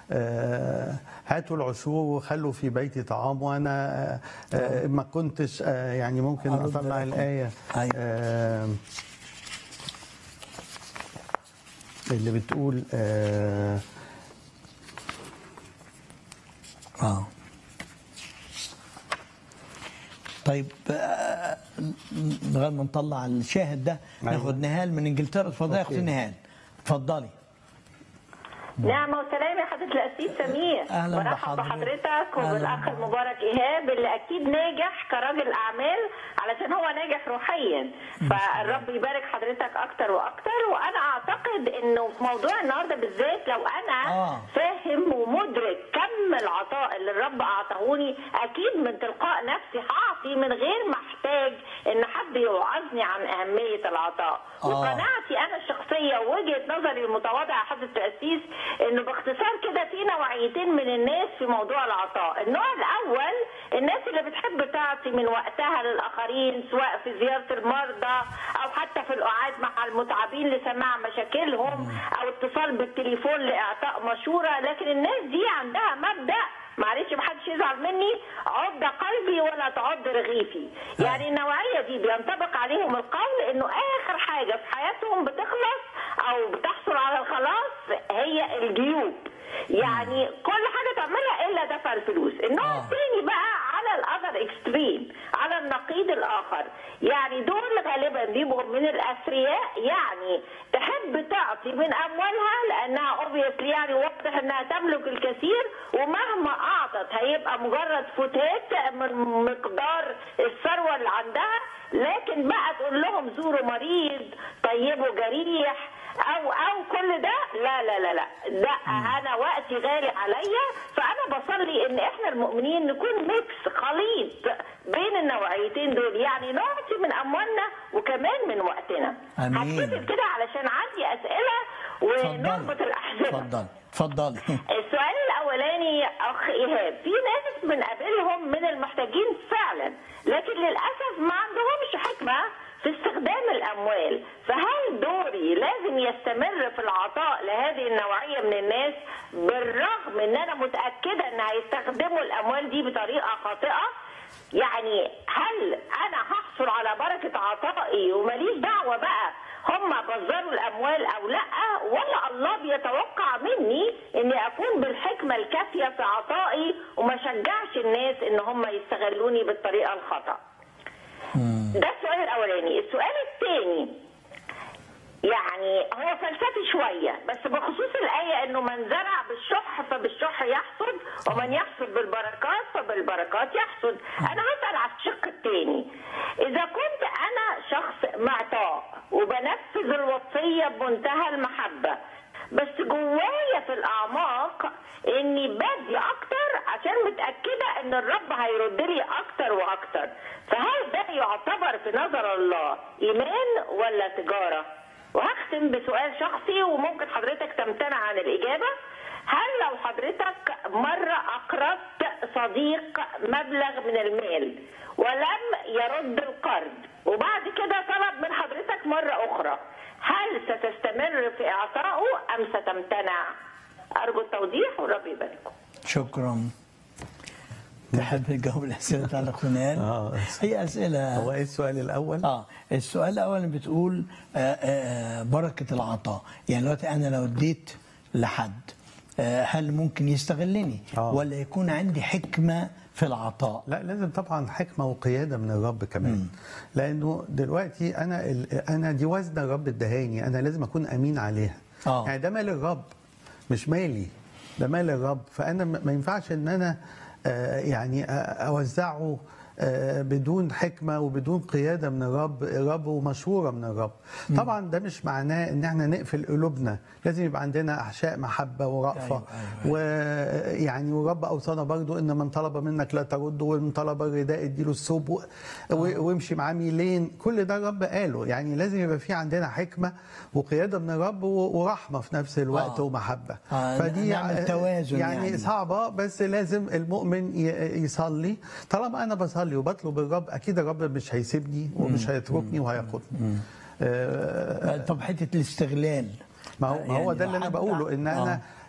آه، هاتوا العشور وخلوا في بيتي طعام وانا آه، آه، ما كنتش آه، يعني ممكن أرد اطلع لكم. الايه أيوة. آه، اللي بتقول آه، اه طيب آه، لغايه ما نطلع الشاهد ده أيوة. ناخد نهال من انجلترا اتفضلي يا اختي أوكي. نهال اتفضلي نعم وسلام يا حضرة الأسيس سمير أهلاً ورحب بحضرتك. بحضرتك أهلاً وبالأخ بحضرتك. المبارك إيهاب اللي أكيد ناجح كراجل أعمال علشان هو ناجح روحيا فالرب يبارك حضرتك أكتر وأكتر وأنا أعتقد إنه في موضوع النهاردة بالذات لو أنا آه. فاهم ومدرك كم العطاء اللي الرب أعطاهوني أكيد من تلقاء نفسي هعطي من غير ما أحتاج إن حد يوعظني عن أهمية العطاء آه. وقناعتي أنا الشخصية ووجهة نظري المتواضعة يا حضرة التأسيس إنه باختصار كده في نوعيتين من الناس في موضوع العطاء النوع الأول الناس اللي بتحب تعطي من وقتها للآخرين سواء في زيارة المرضى أو حتى في القعاد مع المتعبين لسماع مشاكلهم أو اتصال بالتليفون لإعطاء مشورة لكن الناس دي عندها مبدأ معلش محدش يزعل مني عض قلبي ولا تعض رغيفي يعني النوعيه دي بينطبق عليهم القول انه اخر حاجه في حياتهم بتخلص او بتحصل على الخلاص هي الجيوب يعني كل حاجه تعملها الا دفع الفلوس النوع آه. الثاني بقى على الاذر اكستريم على النقيض الاخر يعني دول غالبا بيبقوا من الاثرياء يعني تحب تعطي من اموالها لانها اوبviously يعني واضح انها تملك الكثير ومهما اعطت هيبقى مجرد فتات من مقدار الثروه اللي عندها لكن بقى تقول لهم زوروا مريض طيبوا جريح او او كل ده لا لا لا لا ده انا وقتي غالي عليا فانا بصلي ان احنا المؤمنين نكون ميكس خليط بين النوعيتين دول يعني نعطي من اموالنا وكمان من وقتنا آمين. هبتدي كده علشان عندي اسئله ونربط اتفضلي الاحزمه اتفضلي اتفضلي السؤال الاولاني يا اخ ايهاب في ناس بنقابلهم من المحتاجين فعلا لكن للاسف ما عندهمش حكمه في استخدام الاموال فهل دوري لازم يستمر في العطاء لهذه النوعيه من الناس بالرغم ان انا متاكده ان هيستخدموا الاموال دي بطريقه خاطئه يعني هل انا هحصل على بركه عطائي وماليش دعوه بقى هم بذروا الاموال او لا ولا الله بيتوقع مني اني اكون بالحكمه الكافيه في عطائي وما شجعش الناس ان هم يستغلوني بالطريقه الخطا ده السؤال الاولاني السؤال الثاني يعني هو فلسفي شويه بس بخصوص الايه انه من زرع بالشح فبالشح يحصد ومن يحصد بالبركات فبالبركات يحصد انا هسال على الشق الثاني اذا كنت انا شخص معطاء وبنفذ الوصيه بمنتهى المحبه بس جوايا في الاعماق اني بدي اكتر عشان متاكده ان الرب هيرد لي اكتر واكتر فهل ده يعتبر في نظر الله ايمان ولا تجاره وهختم بسؤال شخصي وممكن حضرتك تمتنع عن الاجابه هل لو حضرتك مرة أقرضت صديق مبلغ من المال ولم يرد القرض وبعد كده طلب من حضرتك مرة أخرى هل ستستمر في إعطائه أم ستمتنع؟ أرجو التوضيح والرب يباركم. شكرا تحب تجاوب الاسئله بتاع الاخت نهال آه. هي اسئله هو ايه السؤال الاول؟ اه السؤال الاول بتقول آه آه بركه العطاء يعني دلوقتي انا لو اديت لحد آه هل ممكن يستغلني آه. ولا يكون عندي حكمه في العطاء لا لازم طبعا حكمه وقياده من الرب كمان لانه دلوقتي انا ال- انا دي وزنه الرب ادهاني انا لازم اكون امين عليها آه. يعني ده مال الرب مش مالي ده مال الرب فانا م- ما ينفعش ان انا آه، يعني أ- اوزعه آه، بدون حكمه وبدون قياده من الرب الرب ومشوره من الرب طبعا ده مش معناه ان احنا نقفل قلوبنا لازم يبقى عندنا احشاء محبه ورأفه أيوة، أيوة. ويعني والرب اوصانا برضو ان من طلب منك لا ترد ومن طلب الرداء اديله الثوب و- و- وامشي معاه ميلين كل ده الرب قاله يعني لازم يبقى في عندنا حكمه وقياده من الرب و- ورحمه في نفس الوقت آه. ومحبه آه، نعمل توازن يعني, يعني. يعني صعبه بس لازم المؤمن ي- يصلي طالما انا بصلي وبطلب الرب اكيد الرب مش هيسيبني ومش هيتركني وهياخدني آه، آه، طب حته الاستغلال ما هو, ما هو يعني ده اللي انا حد- بقوله ان انا